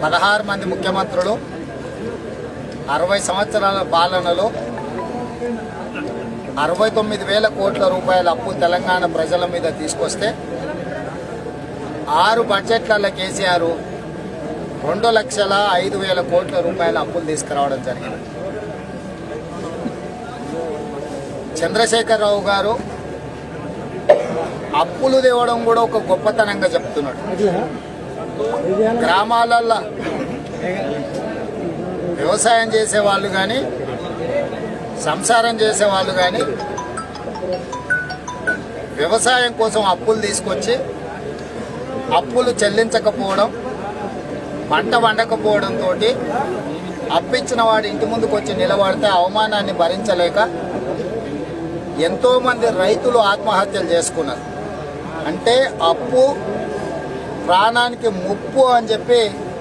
పదహారు మంది ముఖ్యమంత్రులు అరవై సంవత్సరాల పాలనలో అరవై తొమ్మిది వేల కోట్ల రూపాయల అప్పు తెలంగాణ ప్రజల మీద తీసుకొస్తే ఆరు బడ్జెట్లలో కేసీఆర్ రెండు లక్షల ఐదు వేల కోట్ల రూపాయల అప్పులు తీసుకురావడం జరిగింది చంద్రశేఖరరావు గారు అప్పులు తేవడం కూడా ఒక గొప్పతనంగా చెప్తున్నాడు గ్రామాలల్లో వ్యవసాయం చేసే వాళ్ళు కానీ సంసారం చేసే వాళ్ళు కానీ వ్యవసాయం కోసం అప్పులు తీసుకొచ్చి అప్పులు చెల్లించకపోవడం పంట వండకపోవడంతో అప్పిచ్చిన వాడు ఇంటి ముందుకు వచ్చి నిలబడితే అవమానాన్ని భరించలేక ఎంతో మంది రైతులు ఆత్మహత్యలు చేసుకున్నారు అంటే అప్పు ప్రాణానికి ముప్పు అని చెప్పి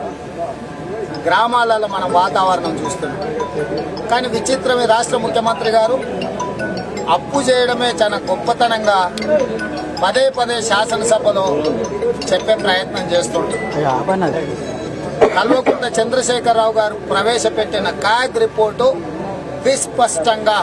గ్రామాలలో మనం వాతావరణం చూస్తున్నాం కానీ విచిత్రం ఈ రాష్ట్ర ముఖ్యమంత్రి గారు అప్పు చేయడమే చాలా గొప్పతనంగా పదే పదే శాసనసభలో చెప్పే ప్రయత్నం చేస్తుంటారు కల్వకుంట్ల చంద్రశేఖరరావు గారు ప్రవేశపెట్టిన కాగ్ రిపోర్టు విస్పష్టంగా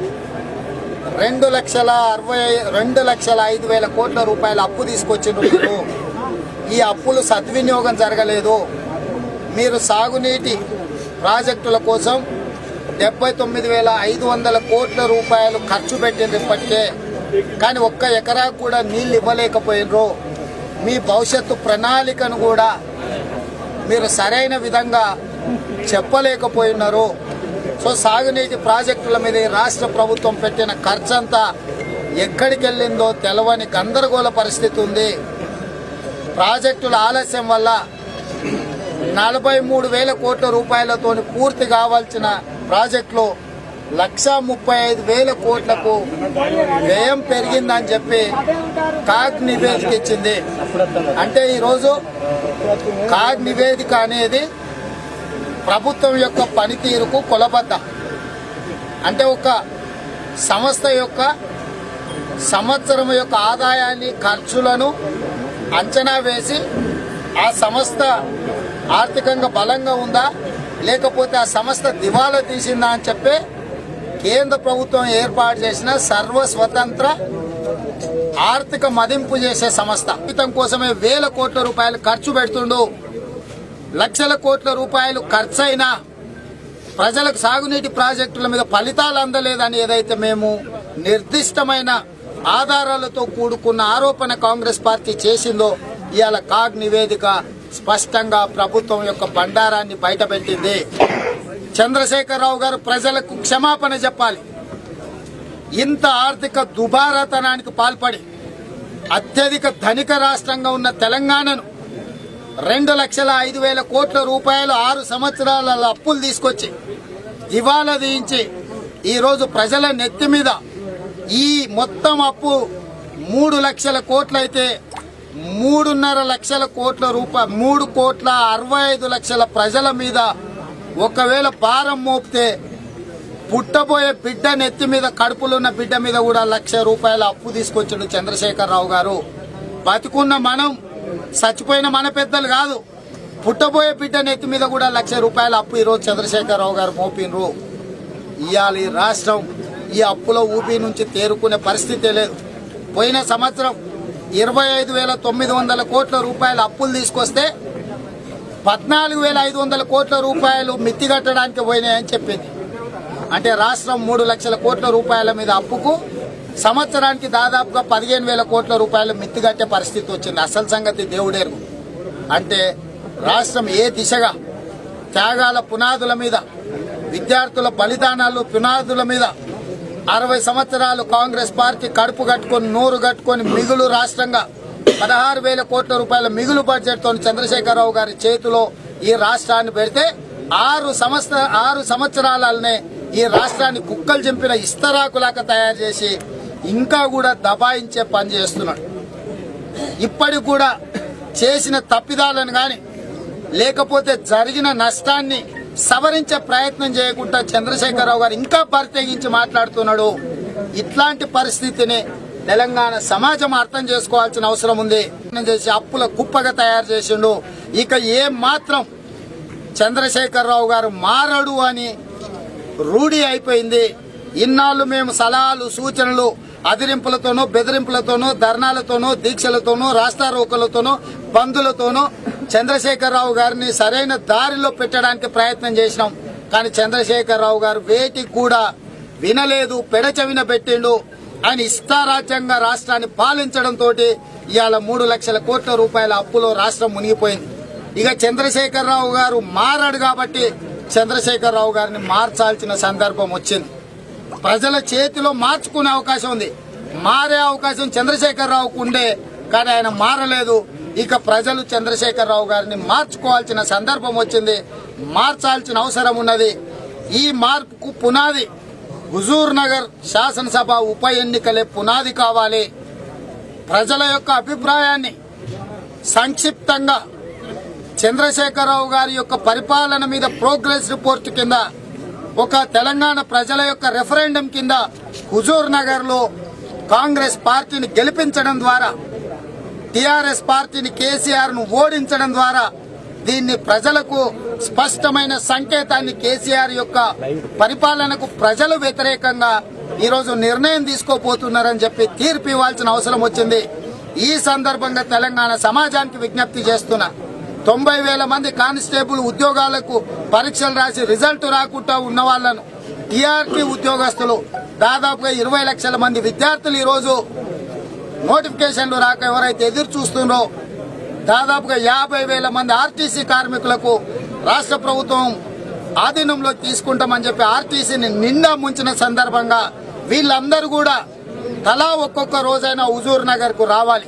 రెండు లక్షల అరవై రెండు లక్షల ఐదు వేల కోట్ల రూపాయల అప్పు తీసుకొచ్చిండ్రు మీరు ఈ అప్పులు సద్వినియోగం జరగలేదు మీరు సాగునీటి ప్రాజెక్టుల కోసం డెబ్బై తొమ్మిది వేల ఐదు వందల కోట్ల రూపాయలు ఖర్చు పెట్టిండ్రు ఇప్పటికే కానీ ఒక్క ఎకరా కూడా నీళ్ళు ఇవ్వలేకపోయినరు మీ భవిష్యత్తు ప్రణాళికను కూడా మీరు సరైన విధంగా చెప్పలేకపోయినారు సో సాగునీటి ప్రాజెక్టుల మీద ఈ రాష్ట్ర ప్రభుత్వం పెట్టిన ఖర్చంతా ఎక్కడికి వెళ్ళిందో తెలవని గందరగోళ పరిస్థితి ఉంది ప్రాజెక్టుల ఆలస్యం వల్ల నలభై మూడు వేల కోట్ల రూపాయలతో పూర్తి కావాల్సిన ప్రాజెక్టులు లక్ష ముప్పై ఐదు వేల కోట్లకు వ్యయం పెరిగిందని చెప్పి కాగ్ నివేదిక ఇచ్చింది అంటే ఈరోజు కాగ్ నివేదిక అనేది ప్రభుత్వం యొక్క పనితీరుకు కొలబద్ద అంటే ఒక సంస్థ యొక్క సంవత్సరం యొక్క ఆదాయాన్ని ఖర్చులను అంచనా వేసి ఆ సంస్థ ఆర్థికంగా బలంగా ఉందా లేకపోతే ఆ సంస్థ దివాలా తీసిందా అని చెప్పి కేంద్ర ప్రభుత్వం ఏర్పాటు చేసిన సర్వ స్వతంత్ర ఆర్థిక మదింపు చేసే సంస్థ జీతం కోసమే వేల కోట్ల రూపాయలు ఖర్చు పెడుతుండు లక్షల కోట్ల రూపాయలు ఖర్చయినా ప్రజలకు సాగునీటి ప్రాజెక్టుల మీద ఫలితాలు అందలేదని ఏదైతే మేము నిర్దిష్టమైన ఆధారాలతో కూడుకున్న ఆరోపణ కాంగ్రెస్ పార్టీ చేసిందో ఇవాళ కాగ్ నివేదిక స్పష్టంగా ప్రభుత్వం యొక్క బండారాన్ని బయటపెట్టింది చంద్రశేఖరరావు గారు ప్రజలకు క్షమాపణ చెప్పాలి ఇంత ఆర్థిక దుబారాతనానికి పాల్పడి అత్యధిక ధనిక రాష్ట్రంగా ఉన్న తెలంగాణను రెండు లక్షల ఐదు వేల కోట్ల రూపాయలు ఆరు సంవత్సరాల అప్పులు తీసుకొచ్చి దివాలా తీయించి ఈరోజు ప్రజల నెత్తి మీద ఈ మొత్తం అప్పు మూడు లక్షల కోట్లయితే మూడున్నర లక్షల కోట్ల రూపాయ మూడు కోట్ల అరవై ఐదు లక్షల ప్రజల మీద ఒకవేళ భారం మోపితే పుట్టబోయే బిడ్డ నెత్తి మీద కడుపులున్న బిడ్డ మీద కూడా లక్ష రూపాయల అప్పు తీసుకొచ్చాడు చంద్రశేఖరరావు గారు బతుకున్న మనం చచ్చిపోయిన మన పెద్దలు కాదు పుట్టబోయే బిడ్డ నెత్తి మీద కూడా లక్ష రూపాయల అప్పు ఈరోజు చంద్రశేఖరరావు గారు మోపినరు ఇవాళ ఈ రాష్ట్రం ఈ అప్పుల ఊపి నుంచి తేరుకునే పరిస్థితే లేదు పోయిన సంవత్సరం ఇరవై ఐదు వేల తొమ్మిది వందల కోట్ల రూపాయల అప్పులు తీసుకొస్తే పద్నాలుగు వేల ఐదు వందల కోట్ల రూపాయలు మిత్తి కట్టడానికి పోయినాయని చెప్పింది అంటే రాష్ట్రం మూడు లక్షల కోట్ల రూపాయల మీద అప్పుకు సంవత్సరానికి దాదాపుగా పదిహేను వేల కోట్ల రూపాయలు మిత్తి కట్టే పరిస్థితి వచ్చింది అసలు సంగతి దేవుడేరు అంటే రాష్ట్రం ఏ దిశగా త్యాగాల పునాదుల మీద విద్యార్థుల బలిదానాలు పునాదుల మీద అరవై సంవత్సరాలు కాంగ్రెస్ పార్టీ కడుపు కట్టుకొని నోరు కట్టుకొని మిగులు రాష్ట్రంగా పదహారు వేల కోట్ల రూపాయల మిగులు బడ్జెట్ తో చంద్రశేఖరరావు గారి చేతిలో ఈ రాష్ట్రాన్ని పెడితే ఆరు సంవత్సర ఆరు సంవత్సరాలనే ఈ రాష్ట్రాన్ని కుక్కలు చింపిన ఇస్తరాకులాగా తయారు చేసి ఇంకా కూడా దబాయించే పని చేస్తున్నాడు ఇప్పటికి కూడా చేసిన తప్పిదాలను గాని లేకపోతే జరిగిన నష్టాన్ని సవరించే ప్రయత్నం చేయకుండా చంద్రశేఖరరావు గారు ఇంకా పరితెగించి మాట్లాడుతున్నాడు ఇట్లాంటి పరిస్థితిని తెలంగాణ సమాజం అర్థం చేసుకోవాల్సిన అవసరం ఉంది చేసి అప్పుల కుప్పగా తయారు చేసిండు ఇక ఏ మాత్రం చంద్రశేఖరరావు గారు మారడు అని రూఢి అయిపోయింది ఇన్నాళ్ళు మేము సలహాలు సూచనలు అదిరింపులతోనూ బెదిరింపులతోనూ ధర్నాలతోనూ దీక్షలతోనూ రాస్తారోకలతోనూ బంధులతోనూ చంద్రశేఖరరావు గారిని సరైన దారిలో పెట్టడానికి ప్రయత్నం చేసినాం కానీ చంద్రశేఖరరావు గారు వేటికి కూడా వినలేదు పెడచెవిన పెట్టిండు ఆయన ఇష్టారాజ్యంగా రాష్ట్రాన్ని పాలించడంతో ఇవాళ మూడు లక్షల కోట్ల రూపాయల అప్పులో రాష్ట్రం మునిగిపోయింది ఇక చంద్రశేఖరరావు గారు మారాడు కాబట్టి చంద్రశేఖరరావు గారిని మార్చాల్సిన సందర్భం వచ్చింది ప్రజల చేతిలో మార్చుకునే అవకాశం ఉంది మారే అవకాశం చంద్రశేఖరరావుకు ఉండే కానీ ఆయన మారలేదు ఇక ప్రజలు చంద్రశేఖరరావు గారిని మార్చుకోవాల్సిన సందర్భం వచ్చింది మార్చాల్సిన అవసరం ఉన్నది ఈ మార్పుకు పునాది హుజూర్ నగర్ శాసనసభ ఉప ఎన్నికలే పునాది కావాలి ప్రజల యొక్క అభిప్రాయాన్ని సంక్షిప్తంగా చంద్రశేఖరరావు గారి యొక్క పరిపాలన మీద ప్రోగ్రెస్ రిపోర్ట్ కింద ఒక తెలంగాణ ప్రజల యొక్క రెఫరెండం కింద హుజూర్ నగర్ లో కాంగ్రెస్ పార్టీని గెలిపించడం ద్వారా టిఆర్ఎస్ పార్టీని కేసీఆర్ ను ఓడించడం ద్వారా దీన్ని ప్రజలకు స్పష్టమైన సంకేతాన్ని కేసీఆర్ యొక్క పరిపాలనకు ప్రజలు వ్యతిరేకంగా ఈరోజు నిర్ణయం తీసుకోపోతున్నారని చెప్పి తీర్పు ఇవ్వాల్సిన అవసరం వచ్చింది ఈ సందర్భంగా తెలంగాణ సమాజానికి విజ్ఞప్తి చేస్తున్నా తొంభై వేల మంది కానిస్టేబుల్ ఉద్యోగాలకు పరీక్షలు రాసి రిజల్ట్ రాకుండా ఉన్న వాళ్లను టీఆర్టీ ఉద్యోగస్తులు దాదాపుగా ఇరవై లక్షల మంది విద్యార్థులు ఈరోజు నోటిఫికేషన్లు రాక ఎవరైతే ఎదురు చూస్తున్నారో దాదాపుగా యాభై వేల మంది ఆర్టీసీ కార్మికులకు రాష్ట్ర ప్రభుత్వం ఆధీనంలో తీసుకుంటామని చెప్పి ఆర్టీసీని నిండా ముంచిన సందర్భంగా వీళ్ళందరూ కూడా తలా ఒక్కొక్క రోజైనా హుజూర్ నగర్ కు రావాలి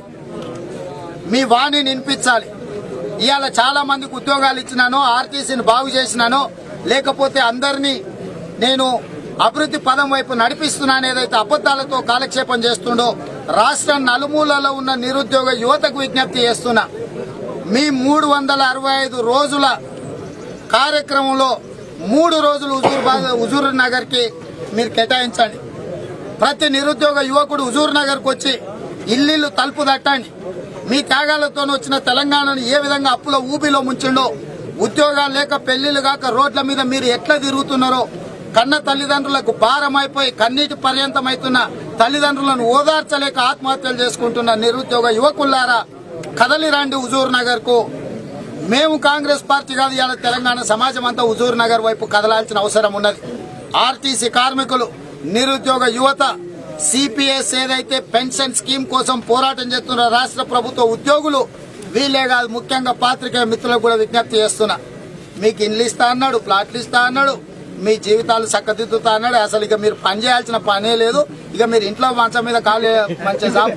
మీ వాణి వినిపించాలి ఇవాళ చాలా మందికి ఉద్యోగాలు ఇచ్చినాను ఆర్టీసీని బాగు చేసినాను లేకపోతే అందరినీ నేను అభివృద్ధి పదం వైపు నడిపిస్తున్నాను ఏదైతే అబద్దాలతో కాలక్షేపం చేస్తుండో రాష్ట్ర నలుమూలలో ఉన్న నిరుద్యోగ యువతకు విజ్ఞప్తి చేస్తున్నా మీ మూడు వందల అరవై ఐదు రోజుల కార్యక్రమంలో మూడు రోజులు హుజూర్ బాగ్- హుజూర్ నగర్ కి మీరు కేటాయించండి ప్రతి నిరుద్యోగ యువకుడు హుజూర్ నగర్ కు వచ్చి ఇల్లు తలుపు తట్టండి మీ త్యాగాలతో వచ్చిన తెలంగాణను ఏ విధంగా అప్పుల ఊబిలో ముంచిండో ఉద్యోగాలు లేక పెళ్లిళ్ళు కాక రోడ్ల మీద మీరు ఎట్లా తిరుగుతున్నారో కన్న తల్లిదండ్రులకు భారం అయిపోయి కన్నీటి పర్యంతమవుతున్న తల్లిదండ్రులను ఓదార్చలేక ఆత్మహత్యలు చేసుకుంటున్న నిరుద్యోగ యువకులారా కదలి రండి హుజూర్ నగర్ కు మేము కాంగ్రెస్ పార్టీ కాదు ఇవాళ తెలంగాణ సమాజం అంతా హుజూర్ నగర్ వైపు కదలాల్సిన అవసరం ఉన్నది ఆర్టీసీ కార్మికులు నిరుద్యోగ యువత సిపిఎస్ ఏదైతే పెన్షన్ స్కీమ్ కోసం పోరాటం చేస్తున్న రాష్ట్ర ప్రభుత్వ ఉద్యోగులు వీళ్ళే కాదు ముఖ్యంగా పాత్రికేయ మిత్రులకు కూడా విజ్ఞప్తి చేస్తున్నా మీకు ఇండ్లు ఇస్తా అన్నాడు ప్లాట్లు ఇస్తా అన్నాడు మీ జీవితాలు చక్కదిద్దుతా అన్నాడు అసలు ఇక మీరు పని చేయాల్సిన పనే లేదు ఇక మీరు ఇంట్లో మంచం మీద కాలే మంచి